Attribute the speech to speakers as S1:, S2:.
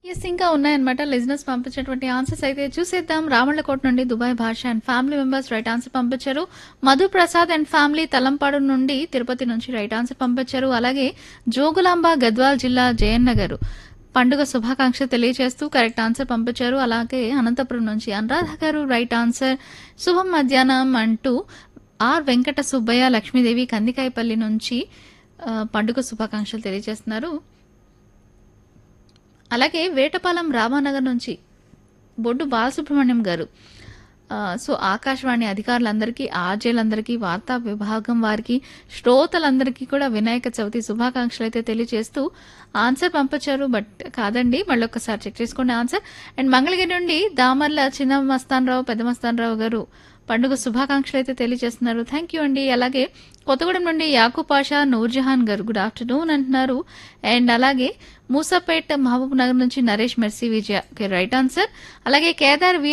S1: yes ఇంకా ఉన్నాయన్నమాట లిజినెస్ పంపించినటువంటి ఆన్సర్స్ అయితే చూసేద్దాం రామళ్ళకోట నుండి Dubai Basha and family members right answer పంపించారు మధు ప్రసాద్ అండ్ ఫ్యామిలీ తలంపాడు నుండి తిరుపతి నుంచి రైట్ ఆన్సర్ పంపించారు అలాగే జోగులాంబ గద్వాల్ జిల్లా జయన్న గారు పండుగ శుభాకాంక్ష తెలియజేస్తూ కరెక్ట్ ఆన్సర్ పంపించారు అలాగే అనంతపురం నుంచి అనురాధ గారు రైట్ ఆన్సర్ శుభం మధ్యాహ్నం అంటూ ఆర్ వెంకట సుబ్బయ్య లక్ష్మీదేవి కందికాయపల్లి నుంచి ఆ, పండుగ శుభాకాంక్షలు తెలియజేస్తున్నారు అలాగే వేటపాలెం రామానగర్ నుంచి బొడ్డు బాలసుబ్రహ్మణ్యం గారు ఆ, సో ఆకాశవాణి అధికారులందరికీ ఆర్జేలందరికీ వార్తా విభాగం వారికి శ్రోతలందరికీ కూడా వినాయక చవితి శుభాకాంక్షలు అయితే తెలియజేస్తూ ఆన్సర్ పంపించారు బట్ కాదండి మళ్ళీ ఒకసారి చెక్ చేసుకోండి ఆన్సర్ అండ్ మంగళగిరి నుండి దామర్ల చిన్న మస్తాన్ రావు పెద్ద మస్తాన్ రావు గారు పండుగ శుభాకాంక్షలు అయితే తెలియజేస్తున్నారు థ్యాంక్ యూ అండి అలాగే కొత్తగూడెం నుండి యాకూబ్ పాషా నూర్జహాన్ గారు గుడ్ ఆఫ్టర్నూన్ అంటున్నారు అండ్ అలాగే మూసాపేట్ మహబూబ్ నగర్ నుంచి నరేష్ మెర్సీ విజయ రైట్ ఆన్సర్ అలాగే కేదార్ వి